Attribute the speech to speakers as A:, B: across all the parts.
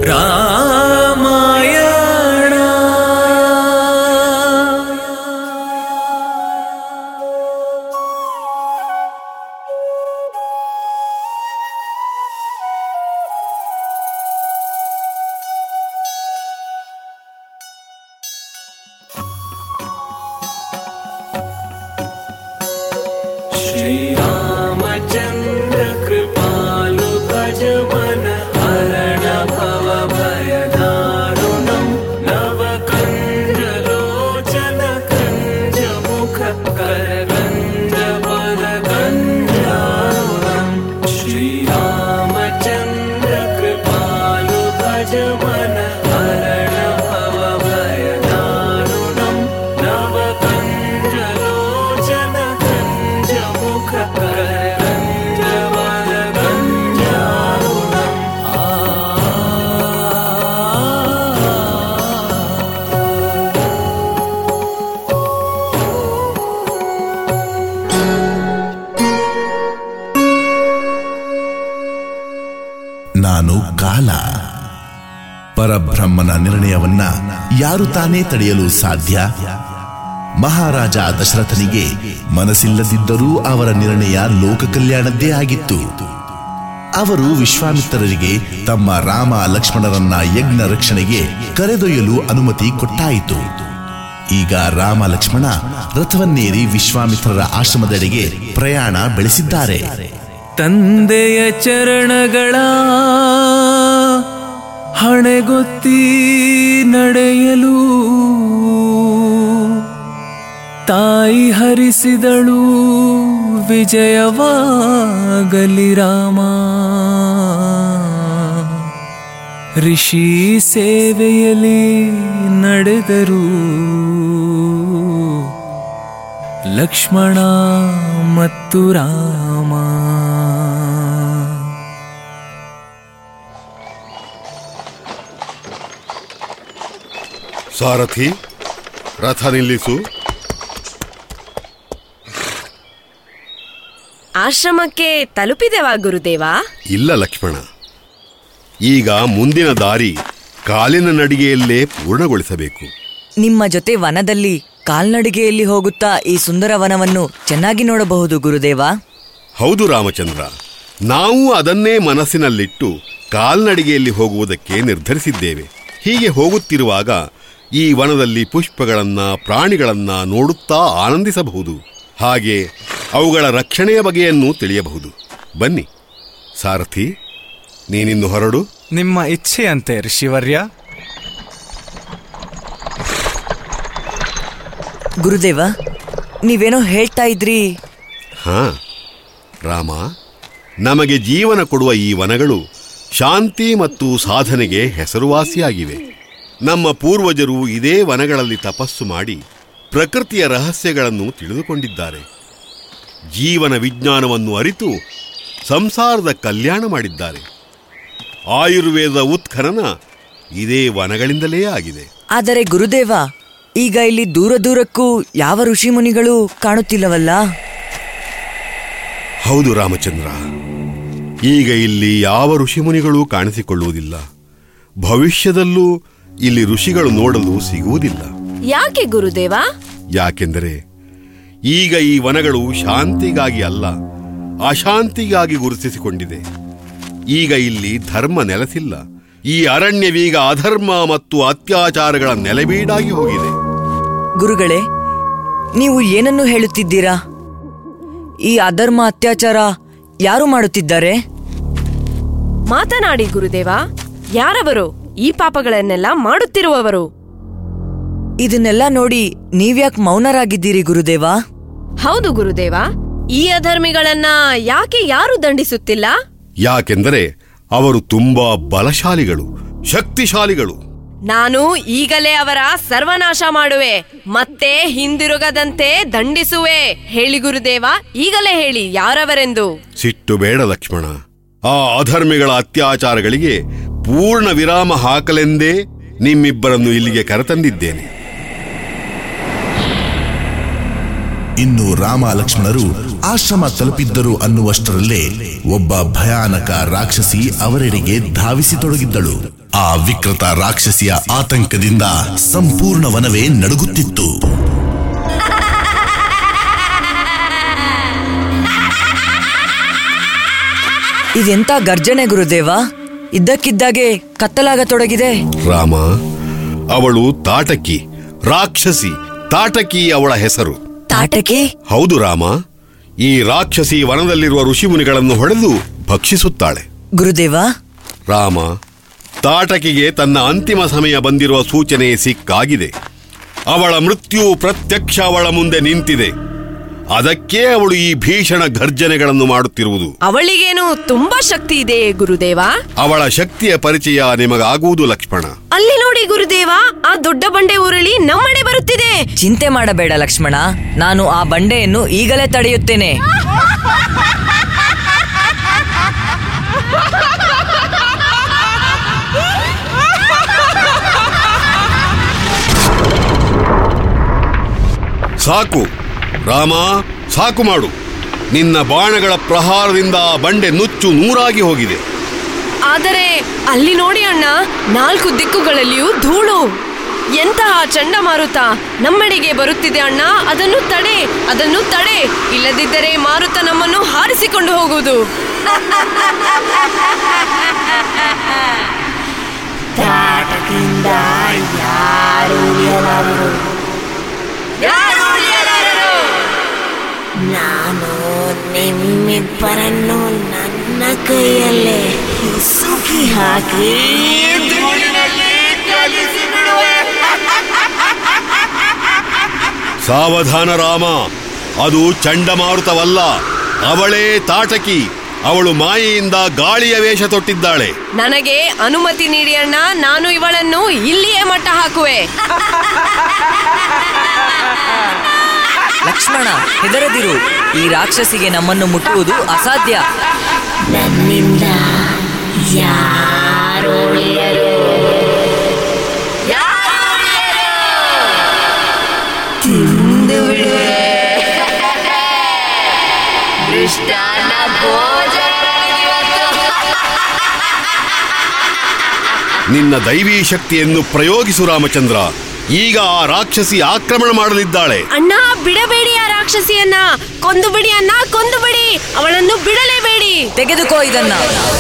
A: ರಾಮಾಯಣ श्रीरामचन्द्र कृपालु भज मन हरण भव भय दारुणम् नव कञ्ज लोचन कञ्ज मुख करगञ्ज पद कञ्जारुणम् श्रीरामचन्द्र कृपालु भज मन हरण भव भय दारुणम् नव कञ्ज लोचन कञ्ज मुख करगञ्ज पद कञ्जारुणम्
B: ನಾನು ಕಾಲ ಪರಬ್ರಹ್ಮನ ನಿರ್ಣಯವನ್ನ ಯಾರು ತಾನೇ ತಡೆಯಲು ಸಾಧ್ಯ ಮಹಾರಾಜ ದಶರಥನಿಗೆ ಮನಸ್ಸಿಲ್ಲದಿದ್ದರೂ ಅವರ ನಿರ್ಣಯ ಲೋಕ ಕಲ್ಯಾಣದ್ದೇ ಆಗಿತ್ತು ಅವರು ವಿಶ್ವಾಮಿತ್ರರಿಗೆ ತಮ್ಮ ರಾಮ ಲಕ್ಷ್ಮಣರನ್ನ ಯಜ್ಞ ರಕ್ಷಣೆಗೆ ಕರೆದೊಯ್ಯಲು ಅನುಮತಿ ಕೊಟ್ಟಾಯಿತು ಈಗ ರಾಮ ಲಕ್ಷ್ಮಣ ರಥವನ್ನೇರಿ ವಿಶ್ವಾಮಿತ್ರರ ಆಶ್ರಮದೆಡೆಗೆ ಪ್ರಯಾಣ ಬೆಳೆಸಿದ್ದಾರೆ
A: ತಂದೆಯ ಚರಣಗಳ ಹಣೆಗೊತ್ತಿ ನಡೆಯಲು ತಾಯಿ ಹರಿಸಿದಳು ವಿಜಯವಾಗಲಿ ರಾಮ ಋಷಿ ಸೇವೆಯಲ್ಲಿ ನಡೆದರು ಲಕ್ಷ್ಮಣ ಮತ್ತು ರಾಮ
C: ಸಾರಥಿ ರಥ ನಿಲ್ಲಿಸು
D: ಆಶ್ರಮಕ್ಕೆ ತಲುಪಿದೆವಾ ಗುರುದೇವ
C: ಇಲ್ಲ ಲಕ್ಷ್ಮಣ ಈಗ ಮುಂದಿನ ದಾರಿ ಕಾಲಿನ ನಡಿಗೆಯಲ್ಲೇ ಪೂರ್ಣಗೊಳಿಸಬೇಕು
E: ನಿಮ್ಮ ಜೊತೆ ವನದಲ್ಲಿ ಕಾಲ್ನಡಿಗೆಯಲ್ಲಿ ಹೋಗುತ್ತಾ ಈ ಸುಂದರ ವನವನ್ನು ಚೆನ್ನಾಗಿ ನೋಡಬಹುದು ಗುರುದೇವ
C: ಹೌದು ರಾಮಚಂದ್ರ ನಾವು ಅದನ್ನೇ ಮನಸ್ಸಿನಲ್ಲಿಟ್ಟು ಕಾಲ್ನಡಿಗೆಯಲ್ಲಿ ಹೋಗುವುದಕ್ಕೆ ನಿರ್ಧರಿಸಿದ್ದೇವೆ ಹೀಗೆ ಹೋಗುತ್ತಿರುವಾಗ ಈ ವನದಲ್ಲಿ ಪುಷ್ಪಗಳನ್ನ ಪ್ರಾಣಿಗಳನ್ನ ನೋಡುತ್ತಾ ಆನಂದಿಸಬಹುದು ಹಾಗೆ ಅವುಗಳ ರಕ್ಷಣೆಯ ಬಗೆಯನ್ನು ತಿಳಿಯಬಹುದು ಬನ್ನಿ ಸಾರಥಿ ನೀನಿನ್ನು ಹೊರಡು
F: ನಿಮ್ಮ ಇಚ್ಛೆಯಂತೆ ಋಷಿವರ್ಯ
E: ಗುರುದೇವ ನೀವೇನೋ ಹೇಳ್ತಾ ಇದ್ರಿ
C: ಹಾ ರಾಮ ನಮಗೆ ಜೀವನ ಕೊಡುವ ಈ ವನಗಳು ಶಾಂತಿ ಮತ್ತು ಸಾಧನೆಗೆ ಹೆಸರುವಾಸಿಯಾಗಿವೆ ನಮ್ಮ ಪೂರ್ವಜರು ಇದೇ ವನಗಳಲ್ಲಿ ತಪಸ್ಸು ಮಾಡಿ ಪ್ರಕೃತಿಯ ರಹಸ್ಯಗಳನ್ನು ತಿಳಿದುಕೊಂಡಿದ್ದಾರೆ ಜೀವನ ವಿಜ್ಞಾನವನ್ನು ಅರಿತು ಸಂಸಾರದ ಕಲ್ಯಾಣ ಮಾಡಿದ್ದಾರೆ ಆಯುರ್ವೇದ ಉತ್ಖನನ ಇದೇ ವನಗಳಿಂದಲೇ ಆಗಿದೆ
E: ಆದರೆ ಗುರುದೇವ ಈಗ ಇಲ್ಲಿ ದೂರ ದೂರಕ್ಕೂ ಯಾವ ಋಷಿ ಮುನಿಗಳು ಕಾಣುತ್ತಿಲ್ಲವಲ್ಲ
C: ಹೌದು ರಾಮಚಂದ್ರ ಈಗ ಇಲ್ಲಿ ಯಾವ ಋಷಿಮುನಿಗಳೂ ಕಾಣಿಸಿಕೊಳ್ಳುವುದಿಲ್ಲ ಭವಿಷ್ಯದಲ್ಲೂ ಇಲ್ಲಿ ಋಷಿಗಳು ನೋಡಲು ಸಿಗುವುದಿಲ್ಲ
D: ಯಾಕೆ ಗುರುದೇವ
C: ಯಾಕೆಂದರೆ ಈಗ ಈ ವನಗಳು ಶಾಂತಿಗಾಗಿ ಅಲ್ಲ ಅಶಾಂತಿಗಾಗಿ ಗುರುತಿಸಿಕೊಂಡಿದೆ ಈಗ ಇಲ್ಲಿ ಧರ್ಮ ನೆಲೆಸಿಲ್ಲ ಈ ಅರಣ್ಯವೀಗ ಅಧರ್ಮ ಮತ್ತು ಅತ್ಯಾಚಾರಗಳ ನೆಲೆಬೀಡಾಗಿ ಹೋಗಿದೆ
E: ಗುರುಗಳೇ ನೀವು ಏನನ್ನು ಹೇಳುತ್ತಿದ್ದೀರಾ ಈ ಅಧರ್ಮ ಅತ್ಯಾಚಾರ ಯಾರು ಮಾಡುತ್ತಿದ್ದಾರೆ
D: ಮಾತನಾಡಿ ಗುರುದೇವ ಯಾರವರು ಈ ಪಾಪಗಳನ್ನೆಲ್ಲ ಮಾಡುತ್ತಿರುವವರು
E: ಇದನ್ನೆಲ್ಲ ನೋಡಿ ನೀವ್ಯಾಕ್ ಮೌನರಾಗಿದ್ದೀರಿ ಗುರುದೇವ
D: ಹೌದು ಗುರುದೇವ ಈ ಅಧರ್ಮಿಗಳನ್ನ ಯಾಕೆ ಯಾರು ದಂಡಿಸುತ್ತಿಲ್ಲ
C: ಯಾಕೆಂದರೆ ಅವರು ತುಂಬಾ ಬಲಶಾಲಿಗಳು ಶಕ್ತಿಶಾಲಿಗಳು
D: ನಾನು ಈಗಲೇ ಅವರ ಸರ್ವನಾಶ ಮಾಡುವೆ ಮತ್ತೆ ಹಿಂದಿರುಗದಂತೆ ದಂಡಿಸುವೆ ಹೇಳಿ ಗುರುದೇವ ಈಗಲೇ ಹೇಳಿ ಯಾರವರೆಂದು
C: ಸಿಟ್ಟು ಬೇಡ ಲಕ್ಷ್ಮಣ ಆ ಅಧರ್ಮಿಗಳ ಅತ್ಯಾಚಾರಗಳಿಗೆ ಪೂರ್ಣ ವಿರಾಮ ಹಾಕಲೆಂದೇ ನಿಮ್ಮಿಬ್ಬರನ್ನು ಇಲ್ಲಿಗೆ ಕರೆತಂದಿದ್ದೇನೆ
B: ಇನ್ನು ರಾಮ ಲಕ್ಷ್ಮಣರು ಆಶ್ರಮ ತಲುಪಿದ್ದರು ಅನ್ನುವಷ್ಟರಲ್ಲೇ ಒಬ್ಬ ಭಯಾನಕ ರಾಕ್ಷಸಿ ಅವರೆಡೆಗೆ ಧಾವಿಸಿ ತೊಡಗಿದ್ದಳು ಆ ವಿಕೃತ ರಾಕ್ಷಸಿಯ ಆತಂಕದಿಂದ ಸಂಪೂರ್ಣ ವನವೇ ನಡುಗುತ್ತಿತ್ತು
E: ಇದೆಂತ ಗರ್ಜನೆ ಗುರುದೇವ ಇದ್ದಕ್ಕಿದ್ದಾಗೆ ಕತ್ತಲಾಗತೊಡಗಿದೆ
C: ರಾಮ ಅವಳು ತಾಟಕಿ ರಾಕ್ಷಸಿ ತಾಟಕಿ ಅವಳ ಹೆಸರು
E: ತಾಟಕೆ
C: ಹೌದು ರಾಮ ಈ ರಾಕ್ಷಸಿ ವನದಲ್ಲಿರುವ ಋಷಿಮುನಿಗಳನ್ನು ಹೊಡೆದು ಭಕ್ಷಿಸುತ್ತಾಳೆ
E: ಗುರುದೇವ
C: ರಾಮ ತಾಟಕಿಗೆ ತನ್ನ ಅಂತಿಮ ಸಮಯ ಬಂದಿರುವ ಸೂಚನೆ ಸಿಕ್ಕಾಗಿದೆ ಅವಳ ಮೃತ್ಯು ಪ್ರತ್ಯಕ್ಷ ಅವಳ ಮುಂದೆ ನಿಂತಿದೆ ಅದಕ್ಕೆ ಅವಳು ಈ ಭೀಷಣ ಗರ್ಜನೆಗಳನ್ನು ಮಾಡುತ್ತಿರುವುದು
D: ಅವಳಿಗೇನು ತುಂಬಾ ಶಕ್ತಿ ಇದೆ ಗುರುದೇವ
C: ಅವಳ ಶಕ್ತಿಯ ಪರಿಚಯ ನಿಮಗಾಗುವುದು ಲಕ್ಷ್ಮಣ
D: ಅಲ್ಲಿ ನೋಡಿ ಗುರುದೇವ ಆ ದೊಡ್ಡ ಬಂಡೆ ಉರುಳಿ ನಮ್ಮಡೆ ಬರುತ್ತಿದೆ
E: ಚಿಂತೆ ಮಾಡಬೇಡ ಲಕ್ಷ್ಮಣ ನಾನು ಆ ಬಂಡೆಯನ್ನು ಈಗಲೇ ತಡೆಯುತ್ತೇನೆ
C: ಸಾಕು ರಾಮ ಸಾಕು ಮಾಡು ನಿನ್ನ ಬಾಣಗಳ ಪ್ರಹಾರದಿಂದ ಆ ಬಂಡೆ ನುಚ್ಚು ನೂರಾಗಿ ಹೋಗಿದೆ
D: ಆದರೆ ಅಲ್ಲಿ ನೋಡಿ ಅಣ್ಣ ನಾಲ್ಕು ದಿಕ್ಕುಗಳಲ್ಲಿಯೂ ಧೂಳು ಎಂತಹ ಚಂಡಮಾರುತ ನಮ್ಮಡೆಗೆ ಬರುತ್ತಿದೆ ಅಣ್ಣ ಅದನ್ನು ತಡೆ ಅದನ್ನು ತಡೆ ಇಲ್ಲದಿದ್ದರೆ ಮಾರುತ ನಮ್ಮನ್ನು ಹಾರಿಸಿಕೊಂಡು ಹೋಗುವುದು ಯಾರು ಉಳಿಯಲಾರರು?
G: ನಾನು ನಿಮ್ಮಿಬ್ಬರನ್ನು ನನ್ನ ಕೈಯಲ್ಲೇ ಹಿಸುಕಿ ಹಾಕಿ ಧೂಳಿನಲ್ಲಿ ಕಲಿಸಿ ಬಿಡುವೆ
C: ಸಾವಧಾನ ರಾಮ ಅದು ಚಂಡಮಾರುತವಲ್ಲ ಅವಳೇ ತಾಟಕಿ ಅವಳು ಮಾಯೆಯಿಂದ ಗಾಳಿಯ ವೇಷ ತೊಟ್ಟಿದ್ದಾಳೆ
D: ನನಗೆ ಅನುಮತಿ ನೀಡಿ ಅಣ್ಣ ನಾನು ಇವಳನ್ನು ಇಲ್ಲಿಯೇ ಮಟ್ಟ ಹಾಕುವೆ
E: ಲಕ್ಷ್ಮಣ ಹೆದರದಿರು ಈ ರಾಕ್ಷಸಿಗೆ ನಮ್ಮನ್ನು ಮುಟ್ಟುವುದು ಅಸಾಧ್ಯ
G: ನನ್ನಿಂದ ಯಾರು ಉಳಿಯರು ತಿಂದು ಬಿಡುವೆ ದೃಷ್ಟಾನ ಭೋಜನ ಇವತ್ತು
C: ನಿನ್ನ ದೈವೀ ಶಕ್ತಿಯನ್ನು ಪ್ರಯೋಗಿಸು ರಾಮಚಂದ್ರ ಈಗ ಆ ರಾಕ್ಷಸಿ ಆಕ್ರಮಣ ಮಾಡಲಿದ್ದಾಳೆ
D: ಅಣ್ಣ ಬಿಡಬೇಡಿ ಆ ರಾಕ್ಷಸಿಯನ್ನ ಕೊಂದು ಬಿಡಿ ಅಣ್ಣ ಕೊಂದು ಬಿಡಿ ಅವಳನ್ನು ಬಿಡಲೇಬೇಡಿ
E: ತೆಗೆದುಕೋ ಇದನ್ನ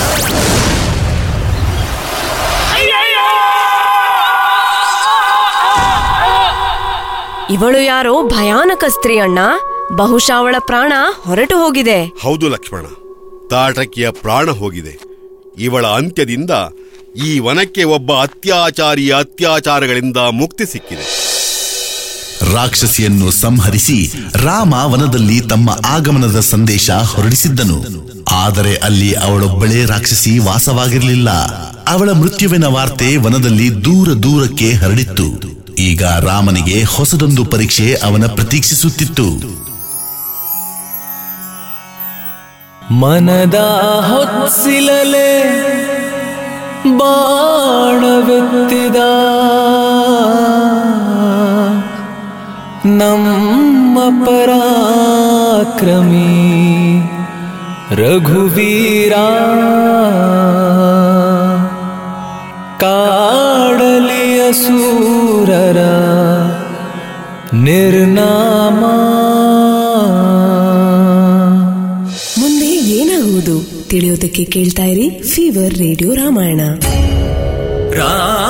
D: ಇವಳು ಯಾರೋ ಭಯಾನಕ ಸ್ತ್ರೀ ಅಣ್ಣ ಬಹುಶಃ ಅವಳ ಪ್ರಾಣ ಹೊರಟು ಹೋಗಿದೆ
C: ಹೌದು ಲಕ್ಷ್ಮಣ ತಾಟಕಿಯ ಪ್ರಾಣ ಹೋಗಿದೆ ಇವಳ ಅಂತ್ಯದಿಂದ ಈ ವನಕ್ಕೆ ಒಬ್ಬ ಅತ್ಯಾಚಾರಿಯ ಅತ್ಯಾಚಾರಗಳಿಂದ ಮುಕ್ತಿ ಸಿಕ್ಕಿದೆ
B: ರಾಕ್ಷಸಿಯನ್ನು ಸಂಹರಿಸಿ ರಾಮ ವನದಲ್ಲಿ ತಮ್ಮ ಆಗಮನದ ಸಂದೇಶ ಹೊರಡಿಸಿದ್ದನು ಆದರೆ ಅಲ್ಲಿ ಅವಳೊಬ್ಬಳೇ ರಾಕ್ಷಸಿ ವಾಸವಾಗಿರಲಿಲ್ಲ ಅವಳ ಮೃತ್ಯುವಿನ ವಾರ್ತೆ ವನದಲ್ಲಿ ದೂರ ದೂರಕ್ಕೆ ಹರಡಿತ್ತು ಈಗ ರಾಮನಿಗೆ ಹೊಸದೊಂದು ಪರೀಕ್ಷೆ ಅವನ ಪ್ರತೀಕ್ಷಿಸುತ್ತಿತ್ತು
A: ಮನದ ಹೊತ್ಸಿಲಲೆ ಬಾಣವೆತ್ತಿದ ನಮ್ಮ ಪರಾಕ್ರಮಿ ರಘುವೀರ ಕಾಡಲಿಯ ಸೂರರ ನಿರ್ನಾಮ
H: ಮುಂದೆ ಏನಾಗುವುದು ತಿಳಿಯೋದಕ್ಕೆ ಕೇಳ್ತಾ ಇರಿ ಫೀವರ್ ರೇಡಿಯೋ ರಾಮಾಯಣ
A: ರಾಮ